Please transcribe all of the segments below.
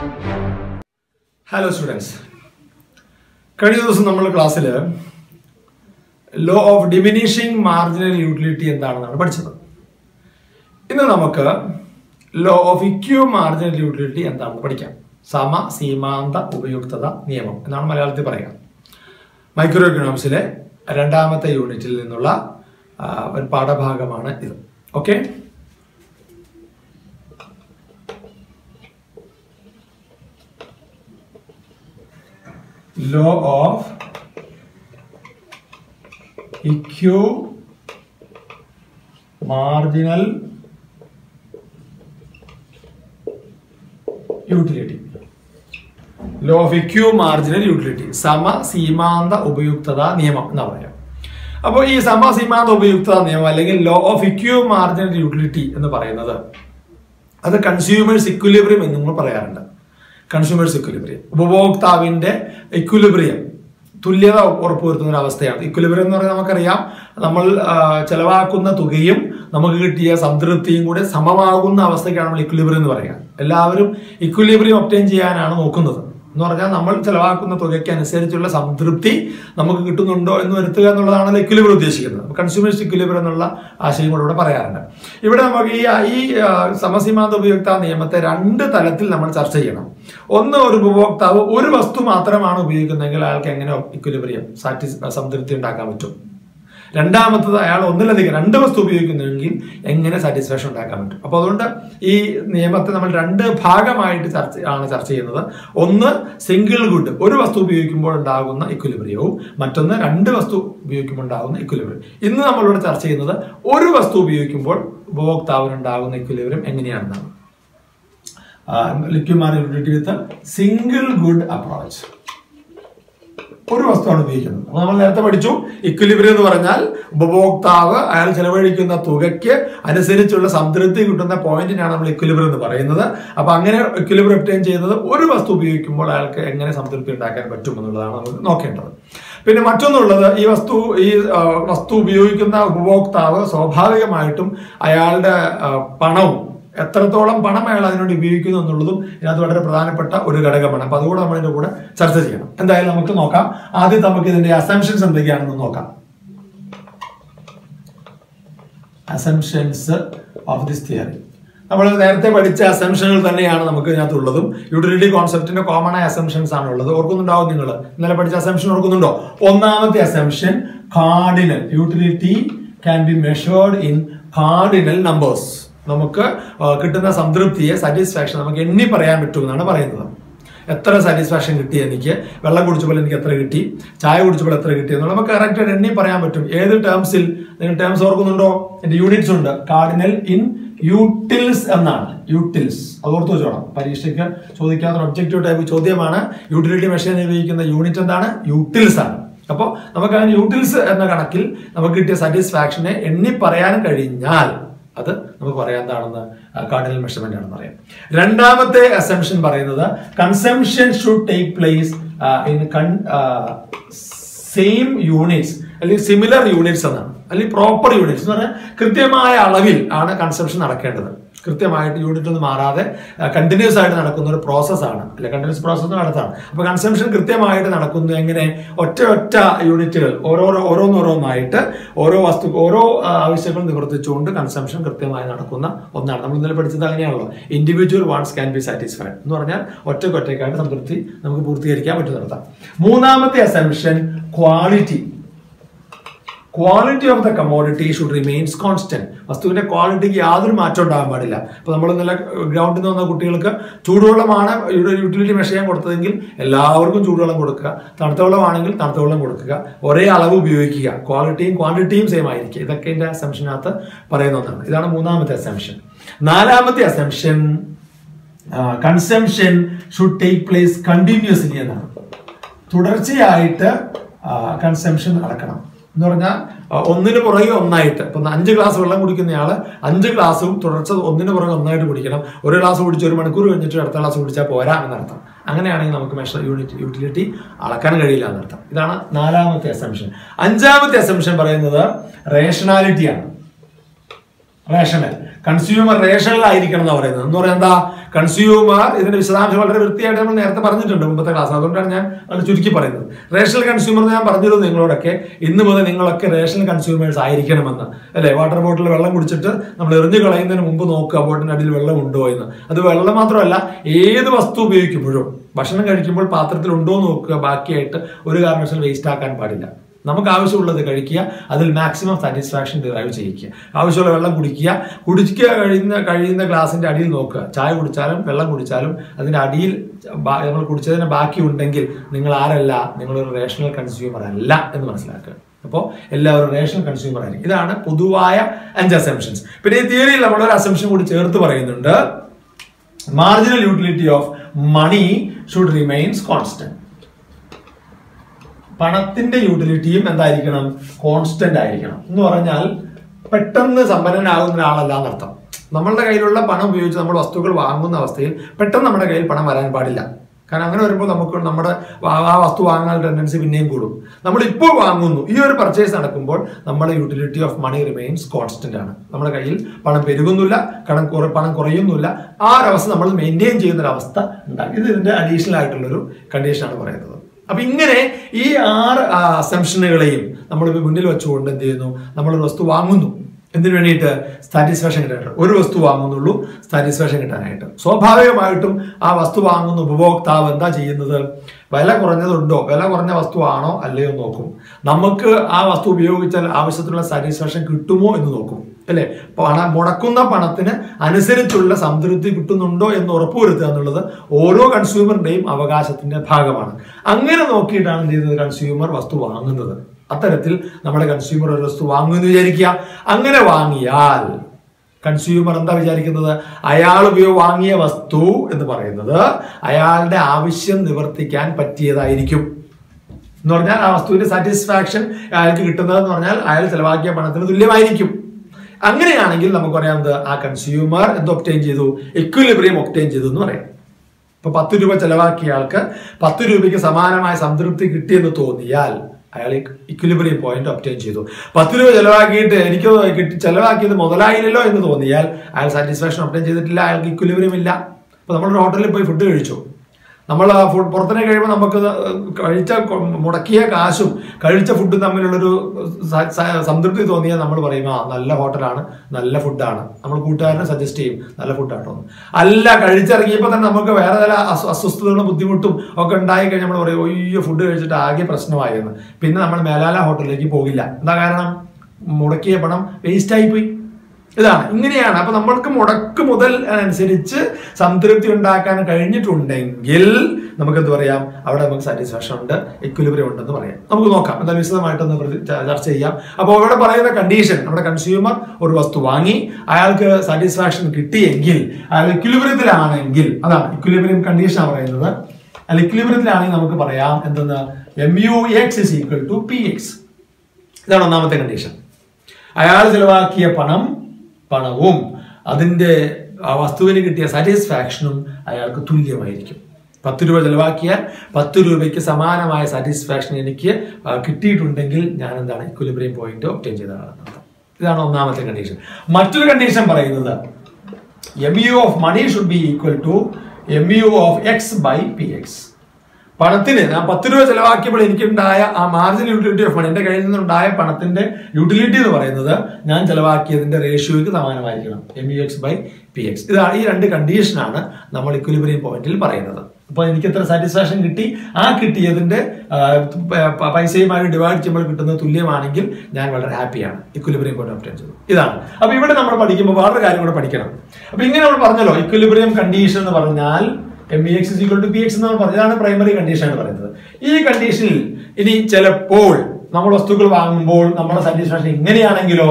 Hello students കഴിഞ്ഞ ദിവസം നമ്മൾ ക്ലാസ്സിൽ law of diminishing marginal utility എന്താണെന്നാണ് പഠിച്ചത് ഇന്ന് നമുക്ക് law of equi marginal utility എന്താണെന്ന് പഠിക്കാം സമ സീമാന്ത ഉപയുക്തത നിയമം എന്നാണ് മലയാളത്തിൽ പറയുക മൈക്രോ എക്കണോമിക്സിലെ രണ്ടാമത്തെ യൂണിറ്റിൽ നിന്നുള്ള ആ, ഒരു പാഠഭാഗമാണ് ഇത് okay law of equal marginal utility law of equi marginal utility സമ സീമാന്ത ഉപയുക്തത നിയമം എന്ന് പറയാം അപ്പോൾ ഈ സമ സീമാന്ത ഉപയുക്തത നിയമം അല്ലെങ്കിൽ law of equi marginal utility എന്ന് പറയുന്നത് അത് കൺസ്യൂമേഴ്സ് ഇക്വിലിബ്രിയം എന്ന് നമ്മൾ പറയാറുണ്ട് കൺസ്യൂമേഴ്സ് ഇക്വിലിബ്രിയം ഉപഭോക്താവിന്റെ ഇക്വിലിബ്രിയം തുല്യത ഉറപ്പുവരുത്തുന്ന ഒരു അവസ്ഥയാണ് ഇക്വിലിബ്രിയം എന്ന് പറഞ്ഞാൽ നമുക്കറിയാം നമ്മൾ ആ, ചെലവാക്കുന്ന തുകയും നമുക്ക് കിട്ടിയ സംതൃപ്തിയും കൂടെ സമമാകുന്ന അവസ്ഥയ്ക്കാണ് നമ്മൾ ഇക്വിലിബ്രിയം എന്ന് പറയുക എല്ലാവരും ഇക്വിലിബ്രിയം ഒപ്റ്റൈൻ ചെയ്യാനാണ് നോക്കുന്നത് എന്ന് പറഞ്ഞാൽ നമ്മൾ ചെലവാക്കുന്ന തുകയ്ക്ക് അനുസരിച്ചുള്ള സംതൃപ്തി നമുക്ക് കിട്ടുന്നുണ്ടോ എന്ന് വരുത്തുക എന്നുള്ളതാണ് ഇക്വിലിബ്രിയം ഉദ്ദേശിക്കുന്നത് കൺസ്യൂമേഴ്സ് ഇക്വിലിബ്രിയം എന്നുള്ള ആശയം കൂടെ ഇവിടെ പറയാറുണ്ട് ഇവിടെ നമുക്ക് ഈ ഈ ആ, സമസീമാന്ത ഉപയോക്ത നിയമത്തെ രണ്ട് തലത്തിൽ നമ്മൾ ചർച്ച ചെയ്യണം ഒന്ന് ഒരു ഉപഭോക്താവ് ഒരു വസ്തു മാത്രമാണ് ഉപയോഗിക്കുന്നതെങ്കിൽ അയാൾക്ക് എങ്ങനെ ഇക്വിലിബ്രിയം സാറ്റിസ് സംതൃപ്തി ഉണ്ടാക്കാൻ പറ്റും രണ്ടാമത്തത് അയാൾ ഒന്നിലധികം രണ്ട് വസ്തു ഉപയോഗിക്കുന്നുവെങ്കിൽ എങ്ങനെ സാറ്റിസ്ഫാക്ഷൻ ഉണ്ടാക്കാൻ പറ്റും അപ്പോൾ അതുകൊണ്ട് ഈ നിയമത്തെ നമ്മൾ രണ്ട് ഭാഗമായിട്ട് ചർച്ച ആണ് ചർച്ച ചെയ്യുന്നത് ഒന്ന് സിംഗിൾ ഗുഡ് ഒരു വസ്തു ഉപയോഗിക്കുമ്പോൾ ഉണ്ടാകുന്ന ഇക്വിലിബ്രിയവും മറ്റൊന്ന് രണ്ട് വസ്തു ഉപയോഗിക്കുമ്പോൾ ഉണ്ടാകുന്ന ഇക്വിലിബ്രിയം ഇന്ന് നമ്മളിവിടെ ചർച്ച ചെയ്യുന്നത് ഒരു വസ്തു ഉപയോഗിക്കുമ്പോൾ ഉപഭോക്താവിന് ഉണ്ടാകുന്ന ഇക്വിലിബ്രിയം എങ്ങനെയാണെന്നാണ് ലിക്വിമാർ utility with single good approach ഒരു വസ്തുവാണ് ഉപയോഗിക്കുന്നത് അപ്പൊ നമ്മൾ നേരത്തെ പഠിച്ചു ഇക്വിലിബ്രിയം എന്ന് പറഞ്ഞാൽ ഉപഭോക്താവ് അയാൾ ചെലവഴിക്കുന്ന തുകയ്ക്ക് അനുസരിച്ചുള്ള സംതൃപ്തി കിട്ടുന്ന പോയിന്റിനാണ് നമ്മൾ ഇക്വിലിബ്രിയം എന്ന് പറയുന്നത് അപ്പൊ അങ്ങനെ ഇക്വിലിബ്രിയം ഒപ്റ്റൈൻ ചെയ്യുന്നത് ഒരു വസ്തു ഉപയോഗിക്കുമ്പോൾ അയാൾക്ക് എങ്ങനെ സംതൃപ്തി ഉണ്ടാക്കാൻ പറ്റും എന്നുള്ളതാണ് നമുക്ക് നോക്കേണ്ടത് പിന്നെ മറ്റൊന്നുള്ളത് ഈ വസ്തു ഈ ആ, വസ്തു ഉപയോഗിക്കുന്ന ഉപഭോക്താവ് സ്വാഭാവികമായിട്ടും അയാളുടെ ആ, പണവും എത്രത്തോളം പണം അയാൾ അതിനുവേണ്ടി ഉപയോഗിക്കുന്നു എന്നുള്ളതും ഇതിനകത്ത് വളരെ പ്രധാനപ്പെട്ട ഒരു ഘടകമാണ് അപ്പൊ അതുകൂടെ നമ്മൾ ഇതിന്റെ കൂടെ ചർച്ച ചെയ്യണം എന്തായാലും നമുക്ക് നോക്കാം ആദ്യം നമുക്ക് ഇതിന്റെ അസംഷൻസ് എന്തൊക്കെയാണെന്ന് നോക്കാം അസംഷൻസ് ഓഫ് ദിസ് തിയറി നമ്മൾ നേരത്തെ പഠിച്ച അസംഷനുകൾ തന്നെയാണ് നമുക്ക് ഇതിനകത്തുള്ളതും യൂട്ടിലിറ്റി കോൺസെപ്റ്റിന്റെ കോമൺ ആയ അസംഷൻസ് ആണ് ഉള്ളത് ഓർക്കുന്നുണ്ടാവും നിങ്ങൾ ഇന്നലെ പഠിച്ച അസംഷൻ ഓർക്കുന്നുണ്ടോ ഒന്നാമത്തെ assumption cardinal utility can be measured in cardinal numbers നമുക്ക് ആ, കിട്ടുന്ന സംതൃപ്തിയെ സാറ്റിസ്ഫാക്ഷൻ നമുക്ക് എണ്ണി പറയാൻ പറ്റുമെന്നാണ് പറയുന്നത് എത്ര സാറ്റിസ്ഫാക്ഷൻ കിട്ടി എനിക്ക് വെള്ളം കുടിച്ചപ്പോൾ എനിക്ക് എത്ര കിട്ടി ചായ കുടിച്ചപ്പോൾ എത്ര കിട്ടി എന്നുള്ള നമുക്ക് കറക്റ്റ് എണ്ണി പറയാൻ പറ്റും ഏത് ടേംസിൽ നിങ്ങൾ ടേംസ് ഓർക്കുന്നുണ്ടോ എന്റെ യൂണിറ്റ്സ് ഉണ്ട് കാർഡിനൽ ഇൻ യൂട്ടിൽസ് എന്നാണ് യൂട്ടിൽസ് അത് ഓർത്ത് വെച്ചോണം പരീക്ഷയ്ക്ക് ചോദിക്കാവുന്ന ഒബ്ജക്റ്റീവ് ടൈപ്പ് ചോദ്യമാണ് യൂട്ടിലിറ്റി മെഷീൻ ഉപയോഗിക്കുന്ന യൂണിറ്റ് എന്താണ് യൂട്ടിൽസ് ആണ് അപ്പോൾ നമുക്ക് അങ്ങനെ യൂട്ടിൽസ് എന്ന കണക്കിൽ നമുക്ക് കിട്ടിയ സാറ്റിസ്ഫാക്ഷനെ എണ്ണി പറയാൻ കഴിഞ്ഞാൽ അത് നമുക്ക് പറയാം എന്താണെന്ന് കാർഡിനൽ മെഷർമെന്റ് ആണെന്ന് പറയാം രണ്ടാമത്തെ അസംഷൻ പറയുന്നത് consumption should take place in same units അല്ലെങ്കിൽ സിമിലർ യൂണിറ്റ്സ് എന്നാണ് അല്ലെങ്കിൽ പ്രോപ്പർ യൂണിറ്റ്സ് എന്ന് പറഞ്ഞാൽ കൃത്യമായ അളവിൽ ആണ് കൺസംഷൻ നടക്കേണ്ടത് കൃത്യമായിട്ട് യൂണിറ്റ് ഒന്നും മാറാതെ കണ്ടിന്യൂസ് ആയിട്ട് നടക്കുന്ന ഒരു പ്രോസസ്സാണ് അല്ലെ കണ്ടിന്യൂസ് പ്രോസസ്സ് നടത്താണ് അപ്പൊ കൺസംഷൻ കൃത്യമായിട്ട് നടക്കുന്നു എങ്ങനെ ഒറ്റ ഒറ്റ യൂണിറ്റുകൾ ഓരോരോ ഓരോന്നോരോന്നായിട്ട് ഓരോ വസ്തു ഓരോ ആ, ആവശ്യങ്ങൾ നിവർത്തിച്ചുകൊണ്ട് കൺസംഷൻ കൃത്യമായി നടക്കുന്ന ഒന്നാണ് നമ്മൾ ഇന്നലെ പഠിച്ചത് അങ്ങനെയാണല്ലോ individual wants can be satisfied എന്ന് പറഞ്ഞാൽ ഒറ്റക്കൊറ്റയ്ക്കായിട്ട് സംതൃപ്തി നമുക്ക് പൂർത്തീകരിക്കാൻ പറ്റുന്നിടത്താണ് മൂന്നാമത്തെ assumption quality quality of the commodity should remains constant വസ്തുവിന്റെ ക്വാളിറ്റിക്ക് യാതൊരു മാറ്റം ഉണ്ടാകാൻ പാടില്ല ഇപ്പൊ നമ്മൾ ഇന്നലെ ഗ്രൗണ്ടിൽ നിന്ന് വന്ന കുട്ടികൾക്ക് ചൂടുവെള്ളമാണ് ഇവിടെ യൂട്ടിലിറ്റി മെഷർ ചെയ്യാൻ കൊടുത്തതെങ്കിൽ എല്ലാവർക്കും ചൂടുവെള്ളം കൊടുക്കുക തണുത്ത വെള്ളമാണെങ്കിൽ തണുത്ത വെള്ളം കൊടുക്കുക ഒരേ അളവ് ഉപയോഗിക്കുക ക്വാളിറ്റിയും ക്വാണ്ടിറ്റിയും സെയിം ആയിരിക്കുക ഇതൊക്കെ ഇതിന്റെ അസംഷനകത്ത് പറയുന്ന ഒന്നാണ് ഇതാണ് മൂന്നാമത്തെ അസംഷൻ നാലാമത്തെ assumption consumption should take place continuously എന്നാണ് തുടർച്ചയായിട്ട് കൺസംഷൻ നടക്കണം എന്ന് പറഞ്ഞാൽ ആ, ഒന്നിന് പുറകെ ഒന്നായിട്ട് ഇപ്പൊ അഞ്ച് ഗ്ലാസ് വെള്ളം കുടിക്കുന്നയാള് അഞ്ച് ഗ്ലാസും തുടർച്ച ഒന്നിന് പുറകെ ഒന്നായിട്ട് കുടിക്കണം ഒരു ഗ്ലാസ് കുടിച്ച് ഒരു മണിക്കൂർ കഴിഞ്ഞിട്ട് അടുത്ത ഗ്ലാസ് കുടിച്ചാൽ പോരാ എന്നർത്ഥം അങ്ങനെയാണെങ്കിൽ നമുക്ക് മെഷർ യൂണിറ്റ് യൂട്ടിലിറ്റി അളക്കാൻ കഴിയില്ല എന്നർത്ഥം ഇതാണ് നാലാമത്തെ അസംഷൻ അഞ്ചാമത്തെ അസംഷൻ പറയുന്നത് റേഷണാലിറ്റിയാണ് റേഷണൽ കൺസ്യൂമർ റേഷണൽ ആയിരിക്കണം എന്ന് പറയുന്നത് എന്ന് പറഞ്ഞാൽ എന്താ കൺസ്യൂമർ ഇതിന്റെ വിശദാംശം വളരെ വൃത്തിയായിട്ട് നമ്മൾ നേരത്തെ പറഞ്ഞിട്ടുണ്ട് മുമ്പത്തെ ക്ലാസ് അതുകൊണ്ടാണ് ഞാൻ അത് ചുരുക്കി പറയുന്നത് റേഷണൽ കൺസ്യൂമർ ഞാൻ പറഞ്ഞിരുന്നു നിങ്ങളോടൊക്കെ ഇന്ന് മുതൽ നിങ്ങളൊക്കെ റേഷണൽ കൺസ്യൂമേഴ്സ് ആയിരിക്കണമെന്ന് അല്ലെ വാട്ടർ ബോട്ടിൽ വെള്ളം കുടിച്ചിട്ട് നമ്മൾ എറിഞ്ഞു കളയുന്നതിന് മുമ്പ് നോക്കുക ബോട്ടിന്റെ അടിയിൽ വെള്ളം ഉണ്ടോ എന്ന് അത് വെള്ളം മാത്രമല്ല ഏത് വസ്തു ഉപയോഗിക്കുമ്പോഴും ഭക്ഷണം കഴിക്കുമ്പോൾ പാത്രത്തിൽ ഉണ്ടോ എന്ന് നോക്കുക ബാക്കിയായിട്ട് ഒരു കാരണവശാലും വേസ്റ്റ് ആക്കാൻ പാടില്ല നമുക്ക് ആവശ്യമുള്ളത് കഴിക്കുക അതിൽ മാക്സിമം സാറ്റിസ്ഫാക്ഷൻ ഡിറൈവ് ചെയ്യിക്കുക ആവശ്യമുള്ള വെള്ളം കുടിക്കുക കുടിക്കുക കഴിയുന്ന കഴിയുന്ന ഗ്ലാസിന്റെ അടിയിൽ നോക്കുക ചായ കുടിച്ചാലും വെള്ളം കുടിച്ചാലും അതിന്റെ അടിയിൽ ബാ- നമ്മൾ കുടിച്ചതിന് ബാക്കി ഉണ്ടെങ്കിൽ നിങ്ങൾ ആരല്ല നിങ്ങളൊരു റേഷണൽ കൺസ്യൂമർ അല്ല എന്ന് മനസ്സിലാക്കുക അപ്പോൾ എല്ലാവരും റേഷണൽ കൺസ്യൂമർ ആയിരിക്കും ഇതാണ് പൊതുവായ അഞ്ച് അസംഷൻസ് പിന്നെ ഈ തിയറിയിൽ നമ്മളൊരു അസംഷൻ കൂടി ചേർത്ത് പറയുന്നുണ്ട് marginal utility of money should remains constant പണത്തിന്റെ യൂട്ടിലിറ്റിയും എന്തായിരിക്കണം കോൺസ്റ്റന്റ് ആയിരിക്കണം എന്ന് പറഞ്ഞാൽ പെട്ടെന്ന് സമ്പന്നനാകുന്ന ഒരാളല്ല എന്നർത്ഥം നമ്മളുടെ കയ്യിലുള്ള പണം ഉപയോഗിച്ച് നമ്മൾ വസ്തുക്കൾ വാങ്ങുന്ന അവസ്ഥയിൽ പെട്ടെന്ന് നമ്മുടെ കയ്യിൽ പണം വരാൻ പാടില്ല കാരണം അങ്ങനെ വരുമ്പോൾ നമുക്ക് നമ്മുടെ വാ- ആ വസ്തു വാങ്ങാൻ ടെൻഡൻസി പിന്നെയും കൂടും നമ്മൾ ഇപ്പോൾ വാങ്ങുന്നു ഈ ഒരു പർച്ചേസ് നടക്കുമ്പോൾ നമ്മുടെ utility of money remains constant ആണ് നമ്മുടെ കയ്യിൽ പണം പെരുകുന്നില്ല കണം കുറ- പണം കുറയുന്നില്ല ആ ഒരു അവസ്ഥ നമ്മൾ മെയിൻറ്റെയിൻ ചെയ്യുന്ന ഒരു അവസ്ഥ ഉണ്ടാകും ഇത് ഇതിന്റെ അഡീഷണൽ ആയിട്ടുള്ളൊരു കണ്ടീഷനാണ് പറയുന്നത് അപ്പൊ ഇങ്ങനെ ഈ ആറ് അസംഷനുകളെയും നമ്മൾ മുന്നിൽ വെച്ചുകൊണ്ട് എന്ത് ചെയ്യുന്നു നമ്മൾ ഒരു വസ്തു വാങ്ങുന്നു എന്തിനു വേണ്ടിയിട്ട് സാറ്റിസ്ഫാക്ഷൻ കിട്ടാനായിട്ട് ഒരു വസ്തു വാങ്ങുന്നുള്ളൂ സാറ്റിസ്ഫാക്ഷൻ കിട്ടാനായിട്ട് സ്വാഭാവികമായിട്ടും ആ വസ്തു വാങ്ങുന്ന ഉപഭോക്താവ് എന്താ ചെയ്യുന്നത് വില കുറഞ്ഞതുണ്ടോ വില കുറഞ്ഞ വസ്തു ആണോ അല്ലയോ എന്ന് നോക്കും നമുക്ക് ആ വസ്തു ഉപയോഗിച്ചാൽ ആവശ്യത്തിനുള്ള സാറ്റിസ്ഫാക്ഷൻ കിട്ടുമോ എന്ന് നോക്കും അല്ലെ പണം മുടക്കുന്ന പണത്തിന് അനുസരിച്ചുള്ള സംതൃപ്തി കിട്ടുന്നുണ്ടോ എന്ന് ഉറപ്പുവരുത്തുക എന്നുള്ളത് ഓരോ കൺസ്യൂമറിന്റെയും അവകാശത്തിന്റെ ഭാഗമാണ് അങ്ങനെ നോക്കിയിട്ടാണ് എന്ത് ചെയ്യുന്നത് കൺസ്യൂമർ വസ്തു വാങ്ങുന്നത് അത്തരത്തിൽ നമ്മുടെ കൺസ്യൂമർ ഒരു വസ്തു വാങ്ങുമെന്ന് വിചാരിക്കുക അങ്ങനെ വാങ്ങിയാൽ കൺസ്യൂമർ എന്താ വിചാരിക്കുന്നത് അയാൾ ഉപയോഗ വാങ്ങിയ വസ്തു എന്ന് പറയുന്നത് അയാളുടെ ആവശ്യം നിവർത്തിക്കാൻ പറ്റിയതായിരിക്കും എന്ന് പറഞ്ഞാൽ ആ വസ്തുവിന്റെ സാറ്റിസ്ഫാക്ഷൻ അയാൾക്ക് കിട്ടുന്നതെന്ന് പറഞ്ഞാൽ അയാൾ ചെലവാക്കിയ പണത്തിന് തുല്യമായിരിക്കും അങ്ങനെയാണെങ്കിൽ നമുക്ക് പറയാം ആ കൺസ്യൂമർ എന്ത് ഒപ്റ്റൈൻ ചെയ്തു എക്വിലിബ്രിയം ഒപ്റ്റൈൻ ചെയ്തു എന്ന് പറയാം ഇപ്പൊ പത്ത് രൂപ ചെലവാക്കിയ ആൾക്ക് പത്ത് രൂപയ്ക്ക് സമാനമായ സംതൃപ്തി കിട്ടിയെന്ന് തോന്നിയാൽ അയാൾ ഇക്വിലിബ്രിയം പോയിന്റ് ഒപ്റ്റൈൻ ചെയ്തു പത്ത് രൂപ ചെലവാക്കിയിട്ട് എനിക്ക് കിട്ടി ചെലവാക്കിയത് മുതലായില്ലല്ലോ എന്ന് തോന്നിയാൽ അയാൾ സാറ്റിസ്ഫാക്ഷൻ ഒപ്റ്റൈൻ ചെയ്തിട്ടില്ല അയാൾക്ക് ഇക്വിലിബ്രിയം ഇല്ല അപ്പൊ നമ്മളൊരു ഹോട്ടലിൽ പോയി ഫുഡ് കഴിച്ചു നമ്മൾ ആ ഫുഡ് പുറത്തുനിന്ന് കഴിയുമ്പോൾ നമുക്ക് കഴിച്ച കൊ- മുടക്കിയ കാശും കഴിച്ച ഫുഡും തമ്മിലുള്ളൊരു സ- സ- സംതൃപ്തി തോന്നിയാൽ നമ്മൾ പറയും ആ നല്ല ഹോട്ടലാണ് നല്ല ഫുഡാണ് നമ്മൾ കൂട്ടുകാരനെ സജസ്റ്റ് ചെയ്യും നല്ല ഫുഡാട്ടോ എന്ന്. അല്ല കഴിച്ചിറങ്ങിയപ്പോൾ തന്നെ നമുക്ക് വേറെ ചില അസ്വ- അസ്വസ്ഥതകളും ബുദ്ധിമുട്ടും ഒക്കെ ഉണ്ടായി കഴിഞ്ഞാൽ നമ്മൾ പറയും ഒയ്യോ ഫുഡ് കഴിച്ചിട്ട് ആകെ പ്രശ്നമായെന്ന് പിന്നെ നമ്മൾ മേലാല ഹോട്ടലിലേക്ക് പോകില്ല എന്താ കാരണം മുടക്കിയ പണം വേസ്റ്റ് ആയിപ്പോയി ഇതാണ് ഇങ്ങനെയാണ് അപ്പൊ നമ്മൾക്ക് മുടക്ക് മുതൽ അനുസരിച്ച് സംതൃപ്തി ഉണ്ടാക്കാൻ കഴിഞ്ഞിട്ടുണ്ടെങ്കിൽ നമുക്ക് എന്ത് പറയാം അവിടെ നമുക്ക് സാറ്റിസ്ഫാക്ഷൻ ഉണ്ട് എക്വിലിബ്രിയം ഉണ്ടെന്ന് പറയാം നമുക്ക് നോക്കാം എന്താ വിശദമായിട്ടൊന്ന് പ്രതി- ച- ചർച്ച ചെയ്യാം അപ്പോൾ ഇവിടെ പറയുന്ന കണ്ടീഷൻ നമ്മുടെ കൺസ്യൂമർ ഒരു വസ്തു വാങ്ങി അയാൾക്ക് സാറ്റിസ്ഫാക്ഷൻ കിട്ടിയെങ്കിൽ അയാൾ ഇക്വിലിബ്രിയത്തിലാണെങ്കിൽ അതാണ് ഇക്വിലിബ്രിയം കണ്ടീഷനാണ് പറയുന്നത് അയാൾ ഇക്വിലിബ്രിയത്തിലാണെങ്കിൽ നമുക്ക് പറയാം എന്തെന്ന് M U X is equal to P X ഇതാണ് ഒന്നാമത്തെ കണ്ടീഷൻ അയാൾ ചെലവാക്കിയ പണം പണവും അതിന്റെ ആ വസ്തുവിന് കിട്ടിയ സാറ്റിസ്ഫാക്ഷനും അയാൾക്ക് തുല്യമായിരിക്കും പത്ത് രൂപ ചെലവാക്കിയാൽ പത്ത് രൂപയ്ക്ക് സമാനമായ സാറ്റിസ്ഫാക്ഷൻ എനിക്ക് ആ, കിട്ടിയിട്ടുണ്ടെങ്കിൽ ഞാൻ എന്താണ് ഇക്വലിബ്രിയം പോയിന്റ് ഒപ്റ്റൈൻ ചെയ്തതാണ് അർത്ഥം ഇതാണ് ഒന്നാമത്തെ കണ്ടീഷൻ മറ്റൊരു കണ്ടീഷൻ പറയുന്നത് M U of money should be equal to M U of X by P X പണത്തിന് ഞാൻ പത്ത് രൂപ ചെലവാക്കിയപ്പോൾ എനിക്കുണ്ടായ ആ മാർജിൻ യൂട്ടിലിറ്റി ഓഫ് മണി എന്റെ കയ്യിൽ നിന്നുണ്ടായ പണത്തിന്റെ യൂട്ടിലിറ്റി എന്ന് പറയുന്നത് ഞാൻ ചെലവാക്കിയതിന്റെ റേഷ്യോയ്ക്ക് സമാനമായിരിക്കണം M U X by P X ഇതാണ് ഈ രണ്ട് കണ്ടീഷനാണ് നമ്മൾ ഇക്വലിബ്രിയം പോയിന്റിൽ പറയുന്നത് അപ്പോൾ എനിക്ക് എത്ര സാറ്റിസ്ഫാക്ഷൻ കിട്ടി ആ കിട്ടിയതിന്റെ ആ, പ- പ- പൈസയുമായി ഡിവൈഡ് ചെയ്യുമ്പോൾ കിട്ടുന്നത് തുല്യമാണെങ്കിൽ ഞാൻ വളരെ ഹാപ്പിയാണ് ഇക്വലിബ്രിയം പോയിന്റ് ഒപ്റ്റൈൻ ചെയ്തു ഇതാണ് അപ്പൊ ഇവിടെ നമ്മൾ പഠിക്കുമ്പോൾ വേറൊരു കാര്യം കൂടെ പഠിക്കണം അപ്പൊ ഇങ്ങനെ നമ്മൾ പറഞ്ഞല്ലോ ഇക്വലിബ്രിയം കണ്ടീഷൻ എന്ന് പറഞ്ഞാൽ M E X equal to P X എന്ന് പറഞ്ഞത് ഇതാണ് പ്രൈമറി കണ്ടീഷൻ ആണ് പറയുന്നത് ഈ കണ്ടീഷനിൽ ഇനി ചിലപ്പോൾ നമ്മൾ വസ്തുക്കൾ വാങ്ങുമ്പോൾ നമ്മുടെ സാറ്റിസ്ഫാക്ഷൻ ഇങ്ങനെയാണെങ്കിലോ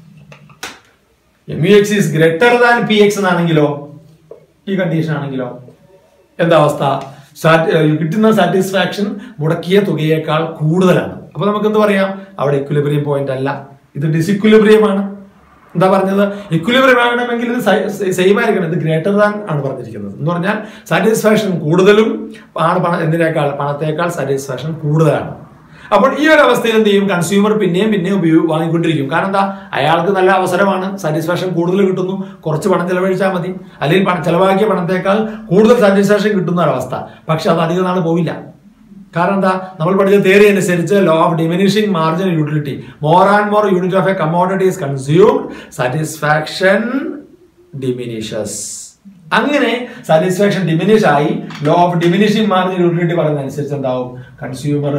M U X is greater than P X എന്നാണെങ്കിലോ ഈ കണ്ടീഷൻ ആണെങ്കിലോ എന്താ അവസ്ഥ സാറ്റ്- ഏഹ് കിട്ടുന്ന സാറ്റിസ്ഫാക്ഷൻ മുടക്കിയ തുകയേക്കാൾ കൂടുതലാണ് അപ്പൊ നമുക്ക് എന്ത് പറയാം അവിടെ ഇക്വിലിബ്രിയം പോയിന്റ് അല്ല ഇത് ഡിസിക്വിലിബ്രിയം ആണ് എന്താ പറഞ്ഞത് ഇക്വിലിബ്രിയം ആകണമെങ്കിൽ ഇത് സെയിം ആയിരിക്കണം ഇത് ഗ്രേറ്റർ ദാൻ ആണ് പറഞ്ഞിരിക്കുന്നത് എന്ന് പറഞ്ഞാൽ സാറ്റിസ്ഫാക്ഷൻ കൂടുതലും ആണ് പണം എന്തിനേക്കാൾ പണത്തേക്കാൾ സാറ്റിസ്ഫാക്ഷൻ കൂടുതലാണ് അപ്പോൾ ഈ ഒരു അവസ്ഥയിൽ എന്ത് ചെയ്യും കൺസ്യൂമർ പിന്നെയും പിന്നെയും ഉപയോഗ വാങ്ങിക്കൊണ്ടിരിക്കും കാരണം എന്താ അയാൾക്ക് നല്ല അവസരമാണ് സാറ്റിസ്ഫാക്ഷൻ കൂടുതൽ കിട്ടുന്നു കുറച്ച് പണം ചെലവഴിച്ചാൽ മതി അല്ലെങ്കിൽ പണം ചെലവാക്കിയ പണത്തേക്കാൾ കൂടുതൽ സാറ്റിസ്ഫാക്ഷൻ കിട്ടുന്ന ഒരവസ്ഥ പക്ഷെ അത് അധികം നാൾ പോവില്ല കാരണം എന്താ നമ്മൾ പഠിച്ച തിയറി അനുസരിച്ച് law of diminishing marginal utility more and more unit of a commodity is consumed satisfaction diminishes അങ്ങനെ സാറ്റിസ്ഫാക്ഷൻ ഡിമിനിഷ് ആയി law of diminishing marginal utility പറയുന്ന അനുസരിച്ച് എന്താവും consumer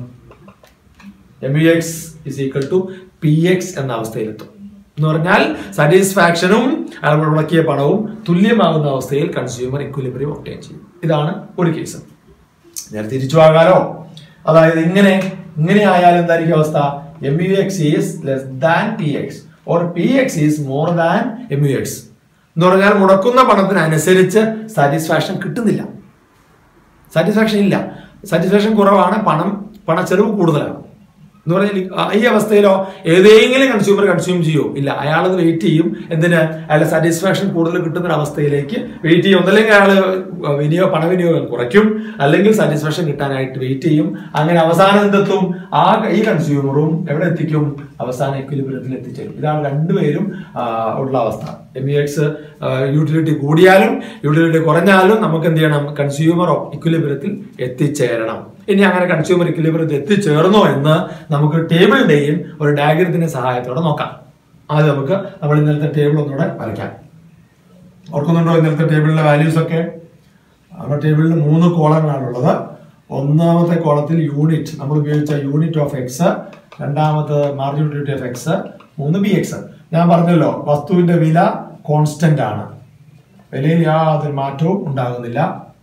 M U X is equal to P X എന്ന അവസ്ഥയിലെത്തും എന്ന് പറഞ്ഞാൽ സാറ്റിസ്ഫാക്ഷനും അയാൾ മുടക്കിയ പണവും തുല്യമാകുന്ന അവസ്ഥയിൽ കൺസ്യൂമർ ഇക്വിലിബ്രിയം ഒപ്റ്റൈൻ ചെയ്യും ഇതാണ് ഒരു കേസ് നേരെ തിരിച്ചു ആകാലോ അതായത് ഇങ്ങനെ ഇങ്ങനെ ആയാൽ എന്തായിരിക്കും അവസ്ഥ M U X is less than P X or P X is more than M U X എന്ന് പറഞ്ഞാൽ മുടക്കുന്ന പണത്തിനനുസരിച്ച് സാറ്റിസ്ഫാക്ഷൻ കിട്ടുന്നില്ല സാറ്റിസ്ഫാക്ഷൻ ഇല്ല സാറ്റിസ്ഫാക്ഷൻ കുറവാണ് പണം പണച്ചെലവ് കൂടുതലാണ് എന്ന് പറഞ്ഞാൽ ഈ അവസ്ഥയിലോ ഏതെങ്കിലും കൺസ്യൂമർ കൺസ്യൂം ചെയ്യോ ഇല്ല അയാൾ അത് വെയിറ്റ് ചെയ്യും എന്തിന് അയാളുടെ സാറ്റിസ്ഫാക്ഷൻ കൂടുതൽ കിട്ടുന്ന ഒരു അവസ്ഥയിലേക്ക് വെയിറ്റ് ചെയ്യും ഒന്നല്ലെങ്കിൽ അയാൾ വിനിയോഗ പണവിനിയോഗം കുറയ്ക്കും അല്ലെങ്കിൽ സാറ്റിസ്ഫാക്ഷൻ കിട്ടാനായിട്ട് വെയിറ്റ് ചെയ്യും അങ്ങനെ അവസാനം എന്തെത്തും ആ ഈ കൺസ്യൂമറും എവിടെ എത്തിക്കും അവസാന എക്വിലിബ്രിയത്തിൽ എത്തിച്ചേരും ഇതാണ് രണ്ടുപേരും ആ, ഉള്ള അവസ്ഥ എം ഇ എക്സ് യൂട്ടിലിറ്റി കൂടിയാലും യൂട്ടിലിറ്റി കുറഞ്ഞാലും നമുക്ക് എന്ത് ചെയ്യണം കൺസ്യൂമർ ഇക്വിലിബ്രിയത്തിൽ എത്തിച്ചേരണം ഇനി അങ്ങനെ കൺസ്യൂമർ ഇക്വിലിബ്രിയത്തിൽ എത്തിച്ചേർന്നോ എന്ന് നമുക്ക് ടേബിളിന്റെയും ഒരു ഡയഗ്രത്തിന്റെ സഹായത്തോടെ നോക്കാം ആദ്യം നമുക്ക് നമ്മൾ ഇന്നലത്തെ ടേബിൾ ഒന്നുകൂടെ വരയ്ക്കാം ഓർക്കുന്നുണ്ടോ ഇന്നലത്തെ ടേബിളിലെ വാല്യൂസ് ഒക്കെ നമ്മുടെ ടേബിളിൽ മൂന്ന് കോളങ്ങളാണുള്ളത് ഒന്നാമത്തെ കോളത്തിൽ യൂണിറ്റ് നമ്മൾ ഉപയോഗിച്ച യൂണിറ്റ് ഓഫ് എക്സ് രണ്ടാമത്തെ മാർജിൻ യൂണിറ്റ് ഓഫ് എക്സ് മൂന്ന് ബി എക്സ് ഞാൻ പറഞ്ഞല്ലോ വസ്തുവിന്റെ വില കോൺസ്റ്റന്റ് ആണ് വിലയിൽ യാതൊരു മാറ്റവും ഉണ്ടാകുന്നില്ല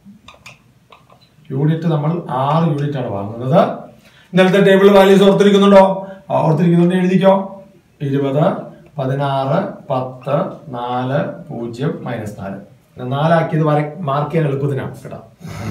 യൂണിറ്റ് നമ്മൾ ആറ് യൂണിറ്റ് ആണ് വാങ്ങുന്നത് ഇന്നലത്തെ ടേബിൾ വാല്യൂസ് ഓർത്തിരിക്കുന്നുണ്ടോ ആ, ഓർത്തിരിക്കുന്നുണ്ട് എഴുതിക്കോ ഇരുപത് പതിനാറ് പത്ത് നാല് പൂജ്യം മൈനസ് നാല് ഇത് നാലാക്കിയത് വര മാർക്ക് ചെയ്യാൻ എളുപ്പത്തിനാണ് കേട്ടോ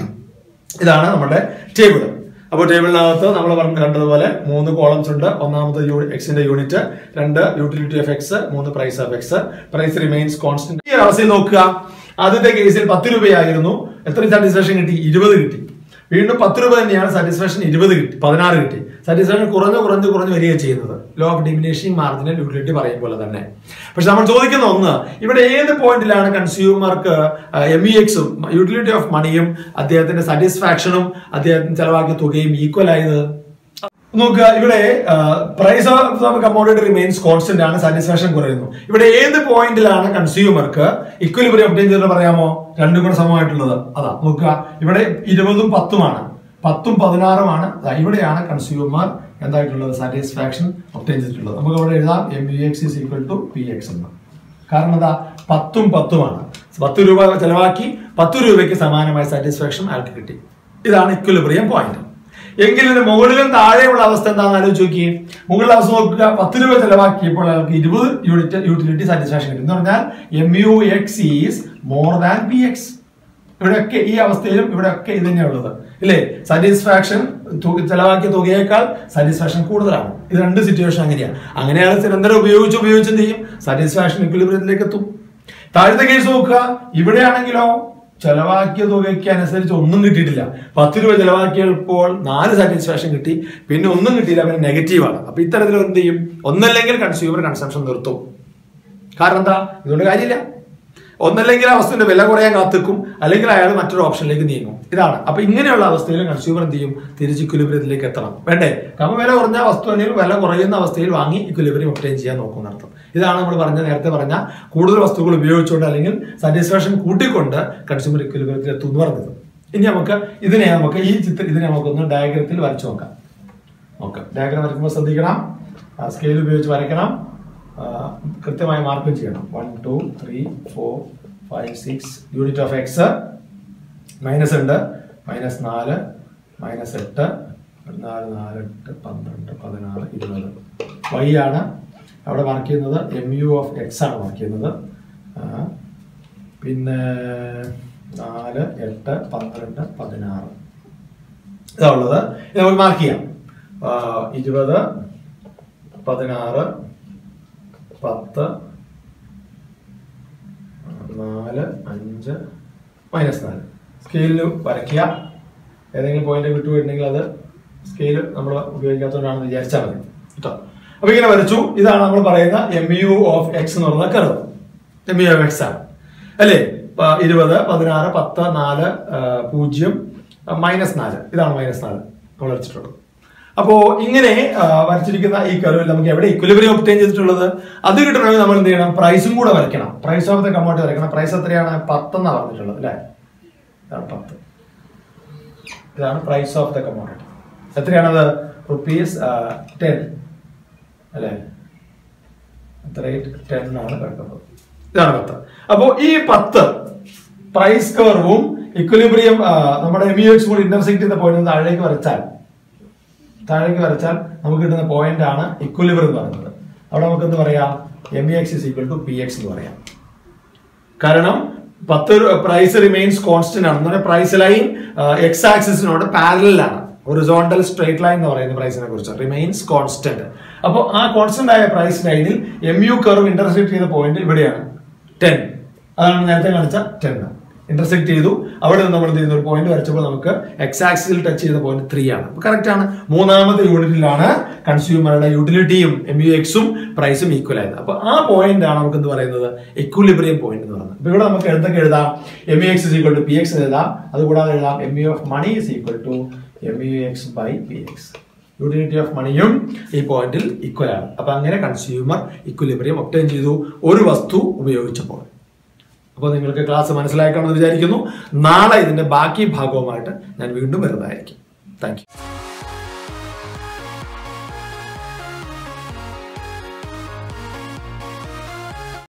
ഇതാണ് നമ്മുടെ ടേബിൾ അപ്പോൾ ടേബിളിനകത്ത് നമ്മൾ പറഞ്ഞ കണ്ടതുപോലെ മൂന്ന് കോളംസ് ഉണ്ട് ഒന്നാമത്തെ എക്സിന്റെ യൂണിറ്റ് രണ്ട് യൂട്ടിലിറ്റി ഓഫ് എക്സ് മൂന്ന് price of X price remains constant ഈ അവസ്ഥയിൽ നോക്കുക ആദ്യത്തെ കേസിൽ പത്ത് രൂപയായിരുന്നു എത്ര സാറ്റിസ്ഫാക്ഷൻ കിട്ടി ഇരുപത് കിട്ടി വീണ്ടും പത്ത് രൂപ തന്നെയാണ് സാറ്റിസ്ഫാക്ഷൻ ഇരുപത് കിട്ടി പതിനാറ് കിട്ടി സാറ്റിസ്ഫാക്ഷൻ കുറഞ്ഞു കുറഞ്ഞു കുറഞ്ഞു വരിക ചെയ്യുന്നത് law of diminishing marginal utility പറയും പോലെ തന്നെ പക്ഷെ നമ്മൾ ചോദിക്കുന്ന ഒന്ന് ഇവിടെ ഏത് പോയിന്റിലാണ് കൺസ്യൂമർക്ക് എം ഇ എക്സും യൂട്ടിലിറ്റി ഓഫ് മണിയും അദ്ദേഹത്തിന്റെ സാറ്റിസ്ഫാക്ഷനും അദ്ദേഹത്തിന് ചെലവാക്കിയ തുകയും ഈക്വൽ ആയത് നോക്കുക ഇവിടെ price of commodity remains constant ആണ് സാറ്റിസ്ഫാക്ഷൻ കുറയുന്നു ഇവിടെ ഏത് പോയിന്റിലാണ് കൺസ്യൂമർക്ക് ഇക്വലിബ്രിയം ഒപ്റ്റൈൻ ചെയ്തെന്ന് പറയാമോ രണ്ടും കൂടെ സമമായിട്ടുള്ളത് അതാ നോക്കുക ഇവിടെ ഇരുപതും പത്തുമാണ് പത്തും പതിനാറുമാണ് ദാ ഇവിടെയാണ് കൺസ്യൂമർ എന്തായിട്ടുള്ളത് സാറ്റിസ്ഫാക്ഷൻ ഒപ്റ്റൈൻ ചെയ്തിട്ടുള്ളത് നമുക്ക് ഇവിടെ എഴുതാം M U X is equal to P X എന്ന് കാരണം എന്താ പത്തും പത്തുമാണ് പത്ത് രൂപ ചെലവാക്കി പത്ത് രൂപയ്ക്ക് സമാനമായ സാറ്റിസ്ഫാക്ഷൻ അയാൾക്ക് കിട്ടി ഇതാണ് ഇക്വലിബ്രിയം പോയിന്റ് എങ്കിൽ ഇതിന് മുകളിലും താഴെയുള്ള അവസ്ഥ എന്താണെന്ന് ആലോചിച്ച് നോക്കി മുകളിലെ അവസ്ഥ നോക്കുക പത്ത് രൂപ ചെലവാക്കിയപ്പോൾ അയാൾക്ക് ഇരുപത് യൂണിറ്റ് യൂട്ടിലിറ്റി സാറ്റിസ്ഫാക്ഷൻ കിട്ടും എന്ന് പറഞ്ഞാൽ M U X is more than P X ഇവിടെയൊക്കെ ഈ അവസ്ഥയിലും ഇവിടെയൊക്കെ ഇത് തന്നെയാണ് ഉള്ളത് ഇല്ലേ സാറ്റിസ്ഫാക്ഷൻ ചെലവാക്കിയ തുകയേക്കാൾ സാറ്റിസ്ഫാക്ഷൻ കൂടുതലാണ് ഇത് രണ്ട് സിറ്റുവേഷൻ അങ്ങനെയാണ് അങ്ങനെയാണ് നിരന്തരം ഉപയോഗിച്ച് ഉപയോഗിച്ച് എന്ത് ചെയ്യും സാറ്റിസ്ഫാക്ഷൻ ഇക്വിലിബ്രിയത്തിലേക്ക് എത്തും താഴത്തെ കേസ് നോക്കുക ഇവിടെയാണെങ്കിലോ ചെലവാക്കിയ തുകയ്ക്ക് അനുസരിച്ച് ഒന്നും കിട്ടിയിട്ടില്ല പത്ത് രൂപ ചെലവാക്കിയപ്പോൾ നാല് സാറ്റിസ്ഫാക്ഷൻ കിട്ടി പിന്നെ ഒന്നും കിട്ടിയില്ല പിന്നെ നെഗറ്റീവാണ് അപ്പൊ ഇത്തരത്തിൽ എന്ത് ചെയ്യും ഒന്നല്ലെങ്കിൽ കൺസ്യൂമർ കൺസംഷൻ നിർത്തും കാരണം എന്താ ഇതുകൊണ്ട് കാര്യമില്ല ഒന്നല്ലെങ്കിൽ ആ വസ്തുവിന്റെ വില കുറയാൻ കാത്തിക്കും അല്ലെങ്കിൽ അയാൾ മറ്റൊരു ഓപ്ഷനിലേക്ക് നീങ്ങും ഇതാണ് അപ്പൊ ഇങ്ങനെയുള്ള അവസ്ഥയിൽ കൺസ്യൂമർ എന്ത് ചെയ്യും തിരിച്ച് ഇക്വലിബ്രിയത്തിലേക്ക് എത്തണം വേണ്ടേ കമ്മ വില കുറഞ്ഞ വസ്തു അല്ലെങ്കിൽ വില കുറയുന്ന അവസ്ഥയിൽ വാങ്ങി ഇക്വലിബ്രിയം ഒപ്റ്റൈൻ ചെയ്യാൻ നോക്കും അർത്ഥം ഇതാണ് നമ്മൾ പറഞ്ഞ നേരത്തെ പറഞ്ഞ കൂടുതൽ വസ്തുക്കൾ ഉപയോഗിച്ചുകൊണ്ട് അല്ലെങ്കിൽ സാറ്റിസ്ഫാക്ഷൻ കൂട്ടിക്കൊണ്ട് കൺസ്യൂമർ ഇക്വലിബ്രിയത്തിൽ എത്തും എന്ന് പറഞ്ഞത് ഇനി നമുക്ക് ഇതിനെ നമുക്ക് ഈ ചിത്രം ഇതിനെ നമുക്കൊന്ന് ഡയഗ്രത്തിൽ വരച്ചു നോക്കാം നോക്കാം ഡയഗ്രാം വരയ്ക്കുമ്പോൾ ശ്രദ്ധിക്കണം സ്കെയിൽ ഉപയോഗിച്ച് വരയ്ക്കണം ആ, കൃത്യമായി മാർക്കും ചെയ്യണം one two three four five six unit of X minus ഉണ്ട് മൈനസ് നാല് മൈനസ് എട്ട് നാല് നാല് എട്ട് പന്ത്രണ്ട് പതിനാറ് ഇരുപത് വൈ ആണ് അവിടെ മാർക്ക് ചെയ്യുന്നത് എം യു ഓഫ് എക്സ് ആണ് മാർക്ക് ചെയ്യുന്നത് ആ, പിന്നെ നാല് എട്ട് പന്ത്രണ്ട് പതിനാറ് ഇതാ ഉള്ളത് ഇത് നമുക്ക് മാർക്ക് ചെയ്യാം ആ, ഇരുപത് പതിനാറ് പത്ത് നാല് അഞ്ച് മൈനസ് നാല് സ്കെയിലിൽ വരയ്ക്കുക ഏതെങ്കിലും പോയിന്റ് വിട്ടുപോയിട്ടുണ്ടെങ്കിൽ അത് സ്കെയിൽ നമ്മൾ ഉപയോഗിക്കാത്തതുകൊണ്ടാണെന്ന് വിചാരിച്ചാൽ മതി കേട്ടോ അപ്പൊ ഇങ്ങനെ വരച്ചു ഇതാണ് നമ്മൾ പറയുന്ന എം യു ഓഫ് എക്സ് എന്ന് പറയുന്ന curve M U of X ആണ് അല്ലേ പ- ഇരുപത് പതിനാറ് പത്ത് നാല് ആ, പൂജ്യം മൈനസ് നാല് ഇതാണ് മൈനസ് നാല് നമ്മൾ വരച്ചിട്ടുള്ളത് അപ്പോ ഇങ്ങനെ ആ, വരച്ചിരിക്കുന്ന ഈ കർവിൽ നമുക്ക് എവിടെ ഇക്വലിബ്രിയം ഒപ്റ്റൈൻ ചെയ്തിട്ടുള്ളത് അത് കിട്ടണമെങ്കിൽ നമ്മൾ എന്ത് ചെയ്യണം പ്രൈസും കൂടെ വരയ്ക്കണം പ്രൈസ് ഓഫ് ദ കമോട്ട് വരയ്ക്കണം പ്രൈസ് എത്രയാണ് പത്തെന്നാണ് പറഞ്ഞിട്ടുള്ളത് അല്ലേ ഇതാണ് പത്ത് ഇതാണ് പ്രൈസ് ഓഫ് ദ കമോഡിറ്റി എത്രയാണത് റുപ്പീസ് ടെൻ അല്ലേ റേറ്റ് ടെൻ ആണ് കിടക്കുന്നത് ഇതാണ് പത്ത് അപ്പോ ഈ പത്ത് പ്രൈസ് കർവും ഇക്വലിബ്രിയം നമ്മുടെ എം യു എക്സ് കൂടി ഇന്റർസെക്ട് ചെയ്ത പോയിന്റ് താഴേക്ക് വരച്ചാൽ താഴേക്ക് വരച്ചാൽ നമുക്ക് കിട്ടുന്ന പോയിന്റ് ആണ് ഇക്വലിബ്രിയം എന്ന് പറയുന്നത് അവിടെ നമുക്ക് എന്ത് പറയാം M E X is equal to P X എന്ന് പറയാം കാരണം പത്ത് പ്രൈസ് റിമെയിൻസ് കോൺസ്റ്റന്റ് ആണ് എന്ന് പറഞ്ഞാൽ പ്രൈസ് ലൈൻ എക്സ് ആക്സിസിനോട് പാരലാണ് ഹൊറിസോണ്ടൽ സ്ട്രേറ്റ് ലൈൻ എന്ന് പറയുന്ന പ്രൈസിനെ കുറിച്ച് റിമെയിൻസ് കോൺസ്റ്റന്റ് അപ്പോൾ ആ കോൺസ്റ്റന്റ് ആയ പ്രൈസ് ലൈനിൽ എം യു കർവ് ഇന്റർസെക്ട് ചെയ്ത പോയിന്റ് ഇവിടെയാണ് ടെൻ അതാണ് നേരത്തെ കാണിച്ച ടെൻ ഇന്റർസെക്ട് ചെയ്തു അവിടെ നിന്ന് നമ്മൾ എന്ത് ചെയ്യുന്നു ഒരു പോയിന്റ് വരച്ചപ്പോൾ നമുക്ക് എക്സ് ആക്സിൽ ടച്ച് ചെയ്ത പോയിന്റ് ത്രീ ആണ് കറക്റ്റ് ആണ് മൂന്നാമത്തെ യൂണിറ്റിലാണ് കൺസ്യൂമറുടെ യൂട്ടിലിറ്റിയും എം യു എക്സും പ്രൈസും ഈക്വൽ ആയത് അപ്പൊ ആ പോയിന്റ് ആണ് നമുക്ക് എന്ത് പറയുന്നത് എക്വിലിബ്രിയം പോയിന്റ് എന്ന് പറയുന്നത് അപ്പൊ ഇവിടെ നമുക്ക് എന്തൊക്കെ എഴുതാം M U X is equal to P X എഴുതാം അതുകൂടാതെ എഴുതാം M U of money is equal to M U X by P X utility of മണിയും ഈ പോയിന്റിൽ ഈക്വൽ ആണ് അപ്പൊ അങ്ങനെ കൺസ്യൂമർ ഇക്വലിബ്രിയം ഒപ്റ്റൈൻ ചെയ്തു ഒരു വസ്തു ഉപയോഗിച്ചപ്പോൾ അപ്പോൾ നിങ്ങൾക്ക് ക്ലാസ് മനസ്സിലാക്കണമെന്ന് വിചാരിക്കുന്നു നാളെ ഇതിന്റെ ബാക്കി ഭാഗവുമായിട്ട് ഞാൻ വീണ്ടും വരുന്നതായിരിക്കും താങ്ക് യു